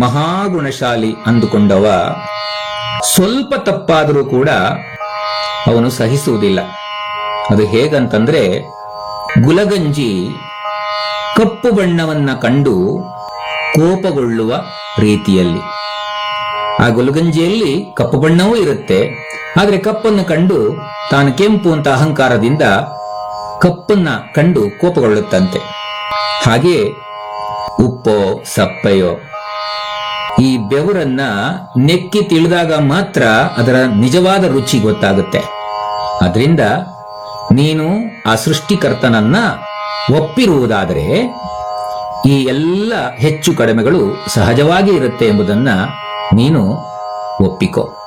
ಮಹಾಗುಣಶಾಲಿ ಅಂದುಕೊಂಡವ ಸ್ವಲ್ಪ ತಪ್ಪಾದರೂ ಕೂಡ ಅವನು ಸಹಿಸುವುದಿಲ್ಲ ಅದು ಹೇಗಂತಂದ್ರೆ ಗುಲಗಂಜಿ ಕಪ್ಪು ಬಣ್ಣವನ್ನ ಕಂಡು ಕೋಪಗೊಳ್ಳುವ ರೀತಿಯಲ್ಲಿ ಆ ಗುಲಗಂಜಿಯಲ್ಲಿ ಕಪ್ಪು ಬಣ್ಣವೂ ಇರುತ್ತೆ ಆದ್ರೆ ಕಪ್ಪನ್ನು ಕಂಡು ತಾನು ಕೆಂಪು ಅಂತ ಅಹಂಕಾರದಿಂದ ಕಪ್ಪನ್ನ ಕಂಡು ಕೋಪಗೊಳ್ಳುತ್ತಂತೆ ಹಾಗೆ ಉಪ್ಪೋ ಸಪ್ಪೆಯೋ ಈ ಬೆವರನ್ನ ನೆಕ್ಕಿ ತಿಳಿದಾಗ ಮಾತ್ರ ಅದರ ನಿಜವಾದ ರುಚಿ ಗೊತ್ತಾಗುತ್ತೆ ಅದರಿಂದ ನೀನು ಆ ಸೃಷ್ಟಿಕರ್ತನನ್ನ ಒಪ್ಪಿರುವುದಾದರೆ ಈ ಎಲ್ಲ ಹೆಚ್ಚು ಕಡಿಮೆಗಳು ಸಹಜವಾಗಿ ಇರುತ್ತೆ ಎಂಬುದನ್ನ ನೀನು ಒಪ್ಪಿಕೋ